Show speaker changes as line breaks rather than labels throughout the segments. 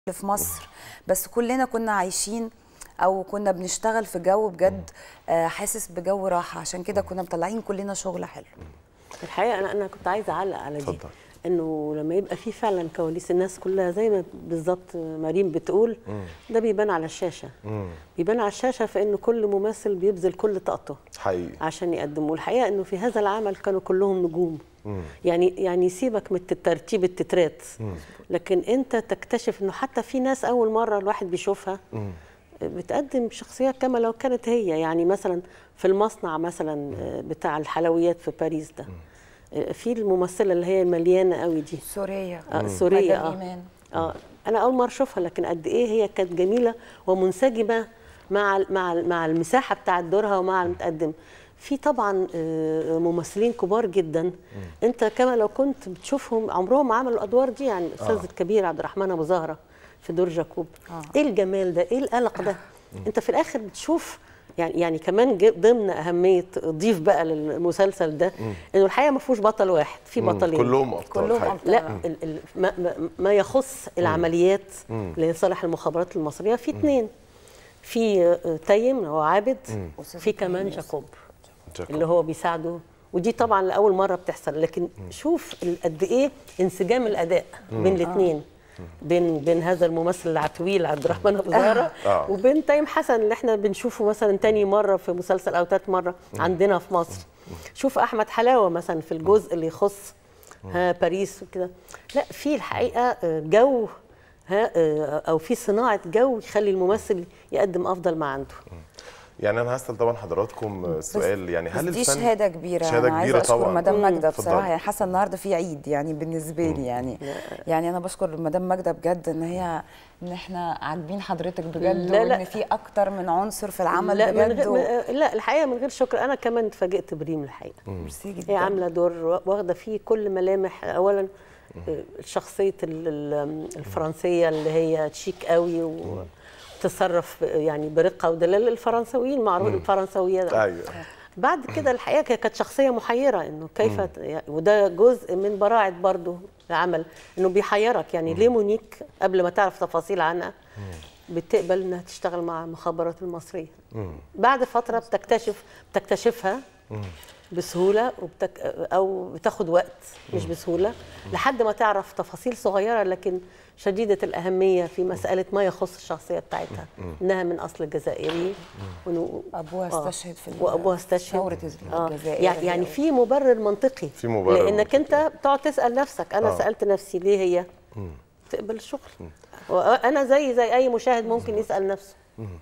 في مصر بس كلنا كنا عايشين او كنا بنشتغل في جو بجد آه، حاسس بجو راحه عشان كده كنا مطلعين كلنا شغل حلو
الحقيقه انا انا كنت عايزه اعلق على دي
اتفضل.
انه لما يبقى في فعلا كواليس الناس كلها زي ما بالظبط مريم بتقول ده بيبان على الشاشه بيبان على الشاشه في انه كل ممثل بيبذل كل طاقته
حقيقي
عشان يقدموا الحقيقه انه في هذا العمل كانوا كلهم نجوم يعني يعني سيبك من ترتيب التترات لكن انت تكتشف انه حتى في ناس اول مره الواحد بيشوفها بتقدم شخصيات كما لو كانت هي يعني مثلا في المصنع مثلا آه، بتاع الحلويات في باريس ده آه، في الممثله اللي هي مليانه قوي دي
سوريا
آه سوريه
مدام
اه
إيمان.
اه انا اول مره اشوفها لكن قد ايه هي كانت جميله ومنسجمه مع ال- مع ال- مع المساحه بتاعه دورها ومع المتقدم في طبعا آه، ممثلين كبار جدا انت كما لو كنت بتشوفهم عمرهم ما عملوا الادوار دي يعني الاستاذ
آه.
الكبير عبد الرحمن ابو زهره في دور جاكوب ايه الجمال ده ايه القلق ده انت في الاخر بتشوف يعني يعني كمان ج- ضمن اهميه ضيف بقى للمسلسل ده انه الحقيقه ما فيهوش بطل واحد في
مم.
بطلين
كلهم ابطال
كلهم
حقيقي.
أبطال.
لا ال ال ما, ما, ما يخص العمليات لصالح المخابرات المصريه في اثنين في آه، تيم اللي هو عابد في كمان جاكوب
جاكوب.
اللي هو بيساعده ودي طبعا لاول مره بتحصل لكن شوف ال- قد ايه انسجام الاداء بين الاثنين بين بين هذا الممثل العتويل عبد الرحمن ابو زهره
آه.
وبين تيم حسن اللي احنا بنشوفه مثلا تاني مره في مسلسل او تالت مره عندنا في مصر شوف احمد حلاوه مثلا في الجزء اللي يخص ها باريس وكده لا في الحقيقه آه، جو ها آه، او في صناعه جو يخلي الممثل يقدم افضل ما عنده
يعني انا هسال طبعا حضراتكم سؤال يعني
بس
هل
دي
الفن
شهاده كبيره
شهاده
انا عايزه
كبيره
اشكر
طبعا
مدام ماجده
اتفضلي.
بصراحه يعني حاسه النهارده في عيد يعني بالنسبه لي يعني يعني انا بشكر مدام ماجده بجد ان هي ان احنا عاجبين حضرتك بجد
لا، لا.
وان في اكتر من عنصر في العمل
لا من
بجد
غير
و...
من- لا الحقيقه من غير شكر انا كمان اتفاجئت بريم الحقيقه
ميرسي جدا
هي عامله دور واخده فيه كل ملامح اولا آه، شخصيه ال- ال- الفرنسيه اللي هي تشيك قوي وتصرف يعني برقه ودلال الفرنسويين معروف الفرنسويه ده.
ايوه
بعد كده الحقيقه هي كانت شخصيه محيره انه كيف ت- وده جزء من براعه برضه العمل انه بيحيرك يعني ليه مونيك قبل ما تعرف تفاصيل عنها بتقبل انها تشتغل مع المخابرات المصريه بعد فتره بتكتشف بتكتشفها بسهوله وبتك او بتاخد وقت مش بسهوله لحد ما تعرف تفاصيل صغيره لكن شديده الاهميه في مساله ما يخص الشخصيه بتاعتها انها من اصل جزائري وإنه-
ابوها
آه.
استشهد في ال-
وابوها استشهد
ثوره
آه.
الجزائر
يعني يعني في مبرر منطقي
في مبرر
لانك انت بتقعد تسال نفسك انا
آه.
سالت نفسي ليه هي تقبل الشغل وانا زي زي اي مشاهد ممكن يسال نفسه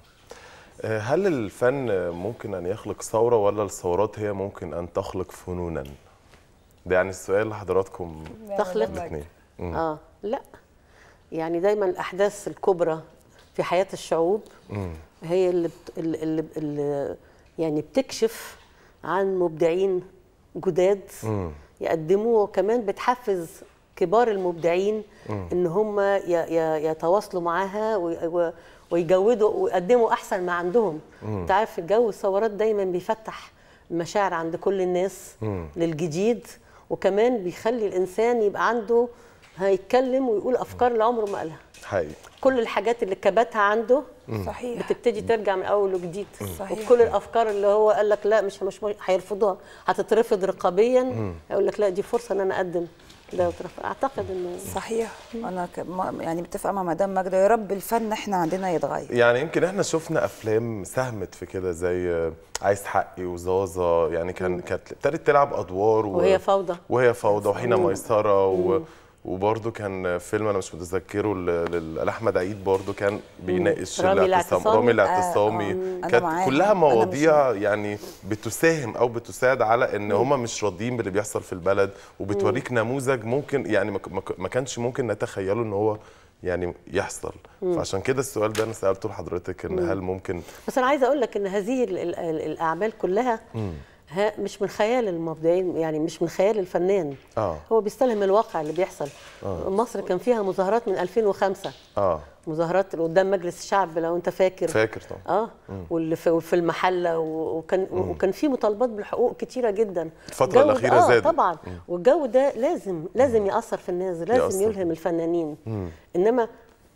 آه، هل الفن ممكن ان يخلق ثوره ولا الثورات هي ممكن ان تخلق فنونا ده يعني السؤال لحضراتكم
تخلق
الاثنين
اه لا يعني دايما الاحداث الكبرى في حياه الشعوب هي اللي, بت... اللي, اللي, اللي يعني بتكشف عن مبدعين جداد يقدموا وكمان بتحفز كبار المبدعين ان هم ي... ي... يتواصلوا معاها و... و... ويجودوا ويقدموا احسن ما عندهم انت عارف الجو الثورات دايما بيفتح المشاعر عند كل الناس للجديد وكمان بيخلي الانسان يبقى عنده هيتكلم ويقول افكار اللي عمره ما قالها
حقيقي
كل الحاجات اللي كبتها عنده
صحيح
بتبتدي ترجع من اول وجديد
صحيح.
وكل الافكار اللي هو قال لك لا مش مش هيرفضوها هتترفض رقابيا يقول لك لا دي فرصه ان انا اقدم ده وترفض. اعتقد انه
صحيح انا ك... ما- يعني متفقه مع مدام ماجده يا رب الفن احنا عندنا يتغير
يعني يمكن احنا شفنا افلام ساهمت في كده زي آه، عايز حقي وزازا يعني كان كانت ابتدت تلعب ادوار و...
وهي فوضى
وهي فوضى وحين ميسره و... وبرده كان فيلم انا مش متذكره ل- ل- لاحمد عيد برده كان بيناقش
رامي
الاعتصام
الاعتصامي.
رامي
آه،
الاعتصامي
آه. أنا
كانت
معاها.
كلها
أنا
مواضيع يعني بتساهم او بتساعد على ان هم مش راضيين باللي بيحصل في البلد وبتوريك نموذج ممكن يعني ما ك- ما ك- ما كانش ممكن نتخيله ان هو يعني يحصل فعشان كده السؤال ده انا سالته لحضرتك ان هل ممكن
بس انا عايزه اقول لك ان هذه ال- ال- ال- الاعمال كلها ها مش من خيال المبدعين يعني مش من خيال الفنان
اه
هو بيستلهم الواقع اللي بيحصل مصر كان فيها مظاهرات من 2005
اه
مظاهرات قدام مجلس الشعب لو انت فاكر
فاكر طبعا
اه واللي في وفي المحله و- وكان وكان في مطالبات بالحقوق كتيره جدا
الفترة
الجو ده-
الأخيرة
آه
زادت.
طبعا والجو ده لازم لازم ياثر في الناس لازم
يأثر.
يلهم الفنانين انما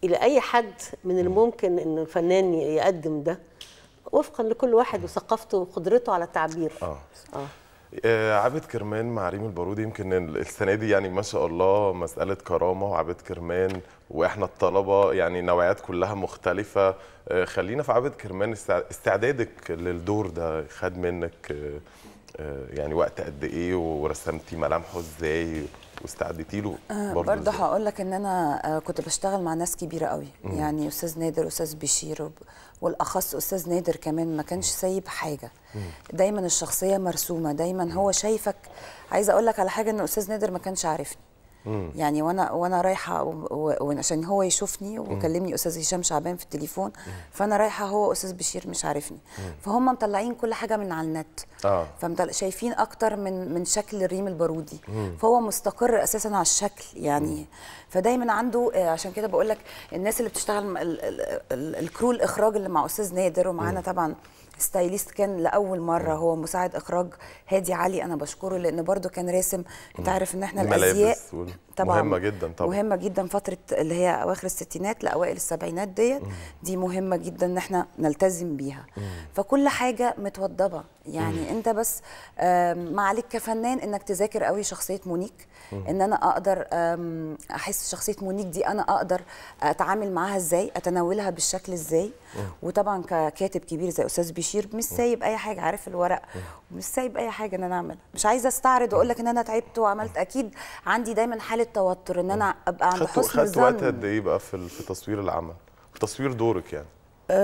الى اي حد من الممكن ان الفنان يقدم ده وفقا لكل واحد وثقافته وقدرته على التعبير
اه
اه
آه، عابد كرمان مع ريم البارودي يمكن ال- السنه دي يعني ما شاء الله مساله كرامه وعابد كرمان واحنا الطلبه يعني نوعيات كلها مختلفه آه، خلينا في عابد كرمان استع- استعدادك للدور ده خد منك آه، آه، يعني وقت قد ايه ورسمتي ملامحه ازاي واستعدتي له
آه،
برضه
برضه
إزاي؟
هقول لك ان انا آه، كنت بشتغل مع ناس كبيره قوي يعني استاذ نادر استاذ بشير وب- والاخص استاذ نادر كمان ما كانش سايب حاجه دايما الشخصيه مرسومه دايما هو شايفك عايزه اقول لك على حاجه ان استاذ نادر ما كانش عارفني يعني وانا وانا رايحه و- و- وعشان هو يشوفني وكلمني استاذ هشام شعبان في التليفون فانا رايحه هو استاذ بشير مش عارفني فهم مطلعين كل حاجه من على النت
اه
فمطل... شايفين اكتر من من شكل الريم البارودي فهو مستقر اساسا على الشكل يعني فدايما عنده آه، عشان كده بقول لك الناس اللي بتشتغل م- ال... ال... ال... الكرو الاخراج اللي مع استاذ نادر ومعانا طبعا ستايليست كان لاول مره هو مساعد اخراج هادي علي انا بشكره لان برضو كان راسم انت عارف ان احنا
الملابس
الازياء
وال-
طبعا
مهمة جدا طبعا.
مهمه جدا فتره اللي هي اواخر الستينات لاوائل السبعينات ديت دي مهمه جدا ان احنا نلتزم بيها فكل حاجه متوضبه يعني انت بس آم، ما عليك كفنان انك تذاكر قوي شخصيه مونيك ان انا اقدر آم، احس شخصيه مونيك دي انا اقدر اتعامل معاها ازاي اتناولها بالشكل ازاي وطبعا ككاتب كبير زي استاذ بشير مش سايب اي حاجه عارف الورق مش سايب اي حاجه ان انا اعملها مش عايزه استعرض واقول لك ان انا تعبت وعملت اكيد عندي دايما حاله توتر ان انا ابقى عند
خدتوا
حسن
خدتوا وقت
ظن
قد ايه بقى في ال- في تصوير العمل في تصوير دورك يعني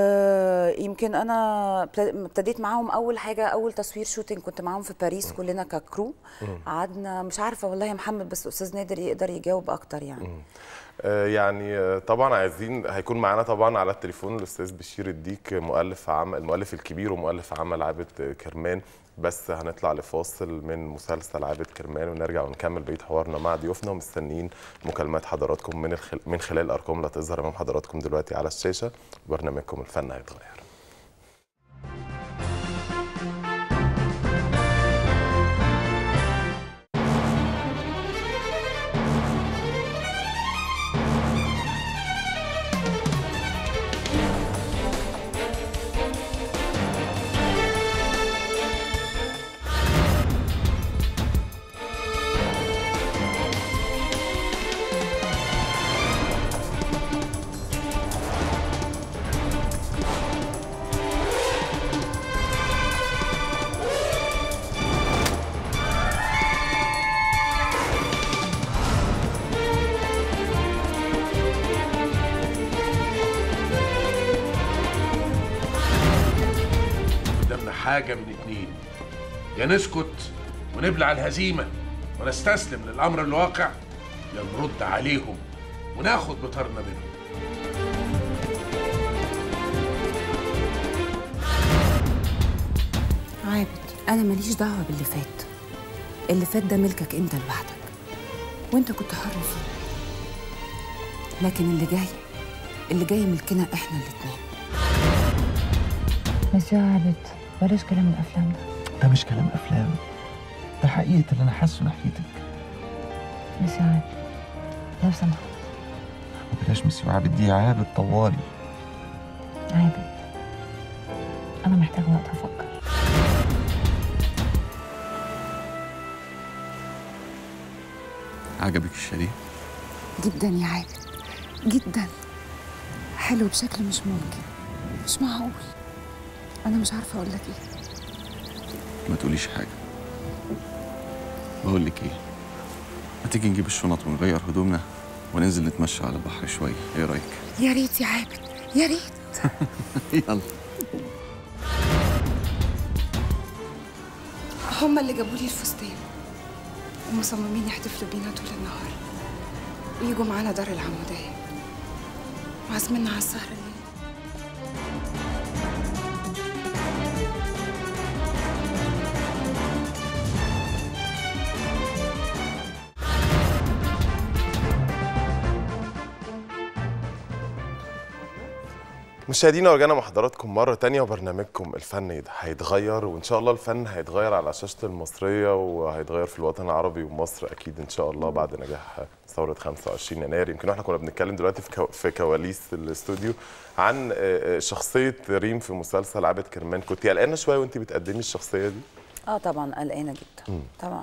آه يمكن انا ابت- ابتديت معاهم اول حاجه اول تصوير شوتينج كنت معاهم في باريس كلنا ككرو قعدنا مش عارفه والله يا محمد بس استاذ نادر يقدر يجاوب اكتر يعني
آه، يعني آه، طبعا عايزين هيكون معانا طبعا على التليفون الاستاذ بشير الديك مؤلف عمل المؤلف الكبير ومؤلف عمل عابد كرمان بس هنطلع لفاصل من مسلسل عابد كرمان ونرجع ونكمل بقيه حوارنا مع ضيوفنا ومستنيين مكالمات حضراتكم من الخل... من خلال الارقام اللي هتظهر امام حضراتكم دلوقتي على الشاشه برنامجكم الفن هيتغير
قدامنا حاجة من اتنين يا نسكت ونبلع الهزيمة ونستسلم للأمر الواقع يا نرد عليهم وناخد بطارنا منهم
عابد انا ماليش دعوه باللي فات اللي فات ده ملكك انت لوحدك وانت كنت حر فيه لكن اللي جاي اللي جاي ملكنا احنا الاتنين
مسيو عابد بلاش كلام الافلام ده
ده مش كلام افلام ده حقيقه اللي انا حاسه ناحيتك
مسيو عابد لو سمحت
وبلاش مسيو عابد دي عابد طوالي
عابد انا محتاج وقت افكر
عجبك الشاليه
جدا يا عابد جدا حلو بشكل مش ممكن مش معقول انا مش عارفه اقول لك ايه
ما تقوليش حاجه بقول لك ايه ما تيجي نجيب الشنط ونغير هدومنا وننزل نتمشى على البحر شويه ايه رايك
يا ريت يا عابد يا ريت
يلا
هما اللي جابوا لي الفستان ومصممين يحتفلوا بينا طول النهار ويجوا معانا دار العمودية وعازميننا على السهرة الليل
مشاهدينا ورجعنا مع حضراتكم مرة تانية وبرنامجكم الفن هيتغير وإن شاء الله الفن هيتغير على شاشة المصرية وهيتغير في الوطن العربي ومصر أكيد إن شاء الله بعد نجاح ثورة 25 يناير يمكن احنا كنا بنتكلم دلوقتي في كو- في كواليس الاستوديو عن آه، آه، شخصية ريم في مسلسل عابد كرمان كنت قلقانة شوية وأنت بتقدمي الشخصية دي؟
اه طبعا قلقانه جدا طبعا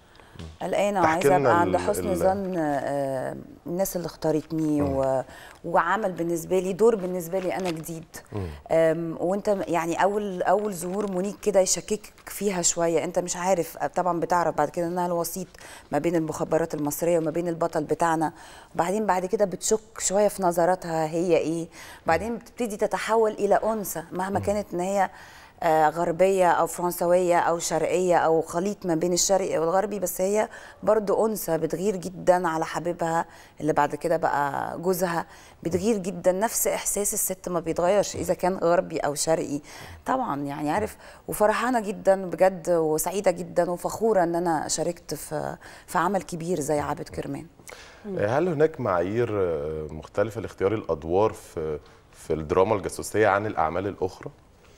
قلقانه
تحكي
وعايزه
لنا
ابقى عند
ال-
حسن
ال-
ظن آه، الناس اللي اختارتني و... وعمل بالنسبه لي دور بالنسبه لي انا جديد آم، وانت م- يعني اول اول ظهور مونيك كده يشككك فيها شويه انت مش عارف طبعا بتعرف بعد كده انها الوسيط ما بين المخابرات المصريه وما بين البطل بتاعنا وبعدين بعد كده بتشك شويه في نظراتها هي ايه بعدين بتبتدي تتحول الى انثى مهما كانت ان هي آه، غربية أو فرنسوية أو شرقية أو خليط ما بين الشرقي والغربي بس هي برضو أنثى بتغير جدا على حبيبها اللي بعد كده بقى جوزها بتغير جدا نفس إحساس الست ما بيتغيرش إذا كان غربي أو شرقي طبعا يعني عارف وفرحانة جدا بجد وسعيدة جدا وفخورة إن أنا شاركت في في عمل كبير زي عابد كرمان
هل هناك معايير آه، مختلفة لاختيار الأدوار في في الدراما الجاسوسية عن الأعمال الأخرى؟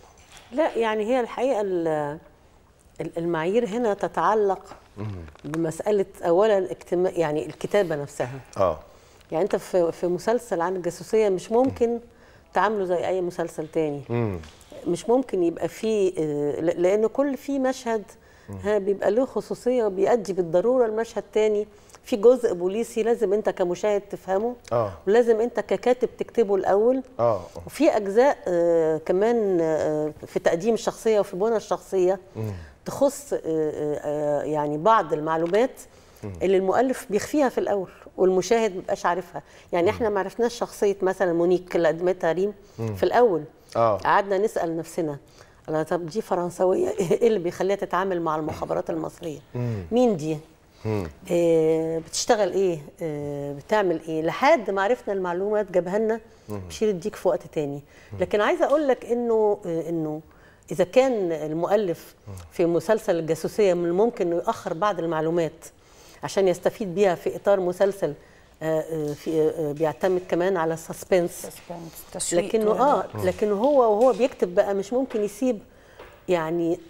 لا يعني هي الحقيقه ال- ال- المعايير هنا تتعلق بمساله اولا اجتماع يعني الكتابه نفسها
اه
يعني انت في في مسلسل عن الجاسوسيه مش ممكن تعامله زي اي مسلسل تاني مش ممكن يبقى فيه آه، ل- لان كل في مشهد ها بيبقى له خصوصيه وبيؤدي بالضروره المشهد تاني في جزء بوليسي لازم انت كمشاهد تفهمه
آه.
ولازم انت ككاتب تكتبه الاول
اه
وفي اجزاء آه، كمان آه، في تقديم الشخصيه وفي بنى الشخصيه تخص آه، آه، يعني بعض المعلومات اللي المؤلف بيخفيها في الاول والمشاهد مبقاش عارفها يعني احنا ما عرفناش شخصيه مثلا مونيك اللي قدمتها ريم في الاول
آه.
قعدنا نسال نفسنا الله طب دي فرنسويه ايه اللي بيخليها تتعامل مع المخابرات المصريه مين دي آه، بتشتغل ايه آه، بتعمل ايه لحد ما عرفنا المعلومات جابها لنا بشير الديك في وقت تاني لكن عايزه اقول لك انه آه، انه اذا كان المؤلف في مسلسل الجاسوسيه من الممكن انه ياخر بعض المعلومات عشان يستفيد بيها في اطار مسلسل آه، آه، في آه، بيعتمد كمان على السسبنس
تشويق
لكنه
طول
اه لكنه هو وهو بيكتب بقى مش ممكن يسيب يعني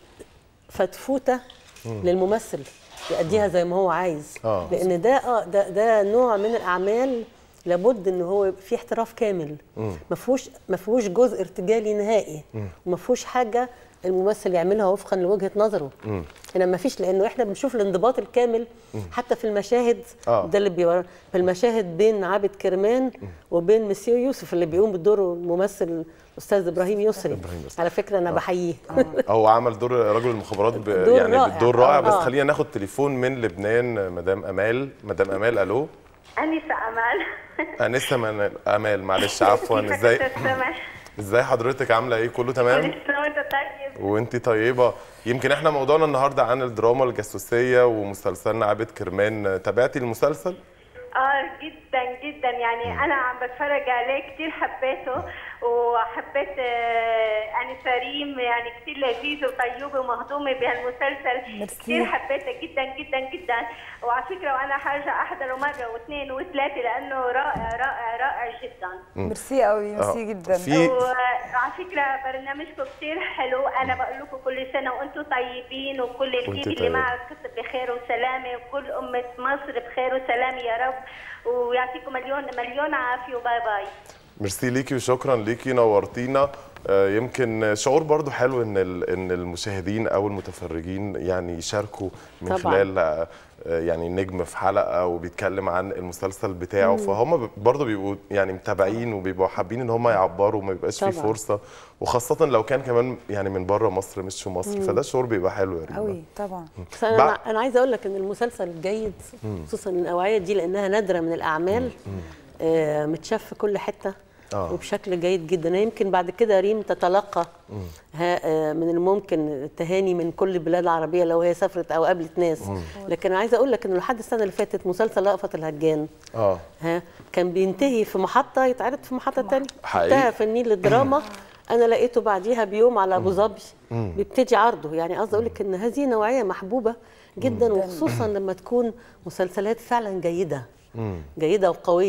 فتفوته للممثل يأديها زي ما هو عايز
آه.
لان ده اه ده ده نوع من الاعمال لابد ان هو يبقى فيه احتراف كامل ما فيهوش ما فيهوش جزء ارتجالي نهائي وما فيهوش حاجه الممثل يعملها وفقا لوجهه نظره هنا ما فيش لانه احنا بنشوف الانضباط الكامل حتى في المشاهد
آه.
ده اللي بيور في المشاهد بين عابد كرمان وبين مسيو يوسف اللي بيقوم بدور الممثل الاستاذ ابراهيم يسري
إبراهيم يسري.
على فكره انا بحييه
هو عمل دور رجل المخابرات ب...
دور
يعني
رائع.
دور رائع
آه.
بس
آه.
خلينا ناخد تليفون من لبنان مدام امال مدام امال الو
أنسة أمال
انسه من امال معلش عفوا ازاي
تسمح
ازاي حضرتك عامله ايه كله تمام
كل سنة وأنت طيب
وانت طيبه يمكن احنا موضوعنا النهارده عن الدراما الجاسوسيه ومسلسلنا عابد كرمان تابعتي المسلسل
اه جدا جدا يعني انا عم بتفرج عليه كثير حبيته وحبيت آه، انسة ريم يعني كثير لذيذه وطيوبه ومهضومه بهالمسلسل
ميرسي.
كثير حبيته جدا جدا جدا وعلى فكره وانا حارجه احضره مره واثنين وثلاثه لانه رائع رائع رائع جدا
ميرسي قوي ميرسي
آه.
جدا
في
وعلى فكره برنامجكم كثير حلو انا بقول لكم كل سنه وانتم طيبين وكل
وأنت
الجيل اللي
طيب.
معك بخير وسلامه وكل امه مصر بخير وسلامه يا رب ويعطيكم مليون مليون عافيه وباي باي
ميرسي ليكي وشكرا ليكي نورتينا آه، يمكن شعور برضو حلو ان ال- ان المشاهدين او المتفرجين يعني يشاركوا من
طبعاً.
خلال آه، يعني نجم في حلقه وبيتكلم عن المسلسل بتاعه فهم ب- برضو بيبقوا يعني متابعين وبيبقوا حابين ان هم يعبروا وما يبقاش في
طبعاً.
فرصه وخاصه لو كان كمان يعني من بره مصر مش في مصر فده شعور بيبقى حلو يا ريما
قوي طبعا
بس انا
بع-
انا عايزه اقول لك ان المسلسل جيد خصوصا النوعيه دي لانها نادره من الاعمال آه متشاف في كل حته
آه.
وبشكل جيد جدا يمكن بعد كده ريم تتلقى ها آه من الممكن التهاني من كل البلاد العربيه لو هي سافرت او قابلت ناس لكن عايزه اقول لك انه لحد السنه اللي فاتت مسلسل رأفت الهجان
اه
ها كان بينتهي في محطه يتعرض في محطه ثانيه
حقيقي.
انتهى في النيل للدراما انا لقيته بعديها بيوم على ابو ظبي بيبتدي عرضه يعني قصدي اقول لك ان هذه نوعيه محبوبه جدا وخصوصا لما تكون مسلسلات فعلا جيده جيده وقويه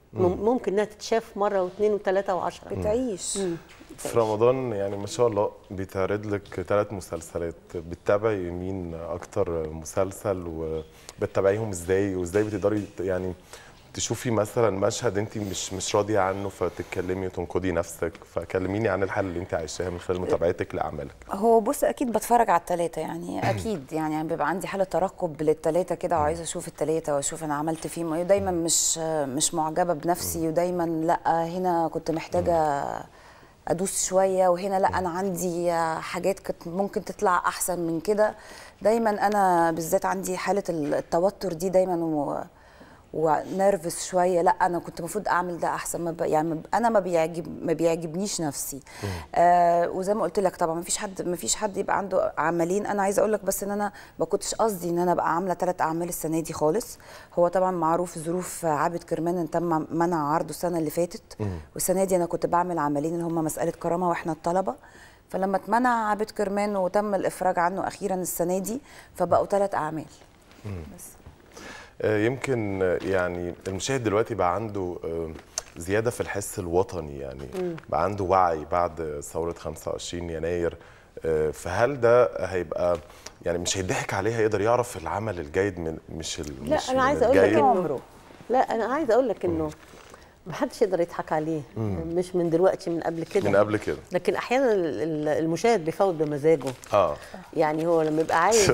مم- ممكن انها تتشاف مره واثنين وثلاثه وعشرة
بتعيش
في رمضان يعني ما شاء الله بيتعرض لك ثلاث مسلسلات بتتابعي مين اكتر مسلسل وبتتابعيهم ازاي وازاي بتقدري ت- يعني تشوفي مثلا مشهد انت مش مش راضيه عنه فتتكلمي وتنقدي نفسك فكلميني عن الحاله اللي انت عايشاها من خلال متابعتك لاعمالك
هو بص اكيد بتفرج على التلاته يعني اكيد يعني بيبقى عندي حاله ترقب للتلاته كده وعايزه اشوف التلاته واشوف انا عملت فيهم ايه دايما مش مش معجبه بنفسي ودايما لا هنا كنت محتاجه ادوس شويه وهنا لا انا عندي حاجات كانت ممكن تطلع احسن من كده دايما انا بالذات عندي حاله التوتر دي دايما و ونرفز شويه لا انا كنت المفروض اعمل ده احسن ما ب... يعني ما ب- انا ما بيعجب ما بيعجبنيش نفسي آه وزي ما قلت لك طبعا ما فيش حد ما فيش حد يبقى عنده عملين انا عايزه اقول لك بس ان انا ما كنتش قصدي ان انا ابقى عامله ثلاث اعمال السنه دي خالص هو طبعا معروف ظروف عابد كرمان ان تم منع عرضه السنه اللي فاتت والسنه دي انا كنت بعمل عملين اللي هم مساله كرامه واحنا الطلبه فلما اتمنع عابد كرمان وتم الافراج عنه اخيرا السنه دي فبقوا ثلاث اعمال بس
آه، يمكن آه، يعني المشاهد دلوقتي بقى عنده آه، زياده في الحس الوطني يعني بقى عنده وعي بعد ثوره 25 يناير آه، فهل ده هيبقى يعني مش هيضحك عليه هيقدر يعرف العمل الجيد من مش ال-
لا
مش
انا
من
عايزه اقول لك
الجيد؟
انه
عمره.
لا انا عايزه اقول لك انه ما حدش يقدر يضحك عليه مش من دلوقتي من قبل كده
من قبل كده
لكن احيانا ال- ال- المشاهد بيفوت بمزاجه
اه
يعني هو لما يبقى عايز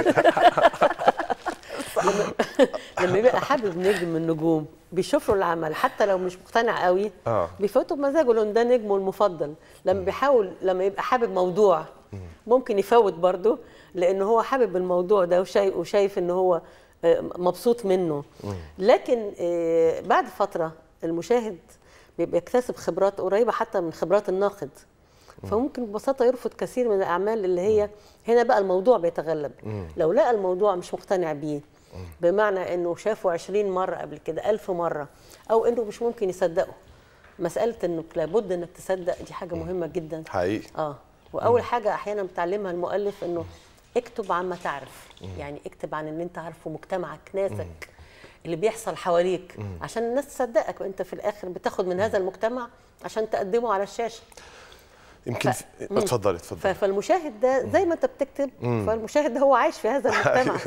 لما, لما يبقى حابب نجم من النجوم بيشوف له العمل حتى لو مش مقتنع قوي
آه.
بيفوته بمزاجه لان ده نجمه المفضل لما بيحاول لما يبقى حابب موضوع ممكن يفوت برضه لان هو حابب الموضوع ده وشايف وشايف ان هو آه، مبسوط منه لكن آه، بعد فتره المشاهد بيبقى يكتسب خبرات قريبه حتى من خبرات الناقد فممكن ببساطه يرفض كثير من الاعمال اللي هي هنا بقى الموضوع بيتغلب لو لقى الموضوع مش مقتنع بيه بمعنى انه شافه 20 مره قبل كده 1000 مره او انه مش ممكن يصدقه مساله انك لابد انك تصدق دي حاجه مهمه جدا
حقيقي
اه واول حاجه احيانا بتعلمها المؤلف انه اكتب عن ما تعرف يعني اكتب عن اللي انت عارفه مجتمعك ناسك اللي بيحصل حواليك عشان الناس تصدقك وانت في الاخر بتاخد من هذا المجتمع عشان تقدمه على الشاشه
يمكن في... اتفضلي اتفضلي
ف- فالمشاهد ده زي ما انت بتكتب فالمشاهد ده هو عايش في هذا المجتمع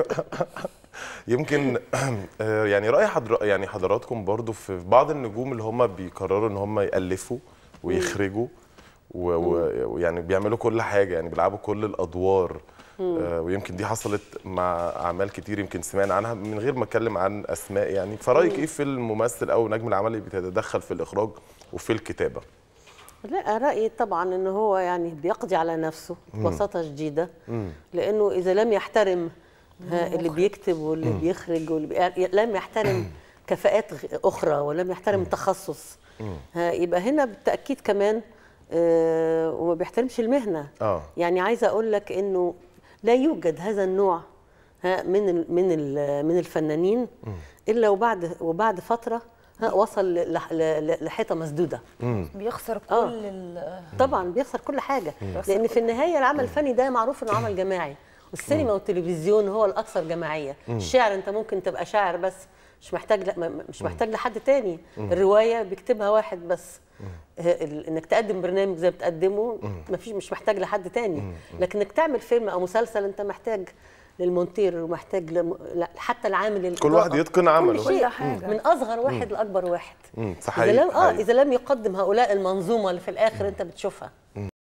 يمكن آه، يعني راي حضر... يعني حضراتكم برضو في بعض النجوم اللي هم بيقرروا ان هم يالفوا ويخرجوا و- و- ويعني بيعملوا كل حاجه يعني بيلعبوا كل الادوار آه، ويمكن دي حصلت مع اعمال كتير يمكن سمعنا عنها من غير ما اتكلم عن اسماء يعني فرايك ايه في الممثل او نجم العمل اللي بيتدخل في الاخراج وفي الكتابه
لا رأيي طبعا ان هو يعني بيقضي على نفسه ببساطة شديدة لانه اذا لم يحترم ها، اللي بيكتب واللي بيخرج واللي بي... لم يحترم كفاءات غ- اخرى ولم يحترم تخصص ها، يبقى هنا بالتأكيد كمان آه وما بيحترمش المهنة
اه
يعني عايزة اقول لك انه لا يوجد هذا النوع ها من ال من ال من الفنانين الا وبعد وبعد فترة ها وصل لح- ل- لحيطة مسدودة
بيخسر كل
آه.
ال-
طبعا بيخسر كل حاجه لان في النهايه العمل الفني ده معروف انه عمل جماعي والسينما والتلفزيون هو الاكثر جماعيه الشعر انت ممكن تبقى شاعر بس مش محتاج ل... م- مش محتاج لحد تاني الروايه بيكتبها واحد بس ه- ال- انك تقدم برنامج زي بتقدمه مفيش مش محتاج لحد تاني لكن انك تعمل فيلم او مسلسل انت محتاج للمونتير ومحتاج لم... لا، حتى العامل
كل واحد
الإضاءة.
يتقن عمله.
كل شيء
كل حاجة.
من اصغر واحد لاكبر واحد
امم
اذا
صحيح
لم اه اذا لم يقدم هؤلاء المنظومه اللي في الاخر انت بتشوفها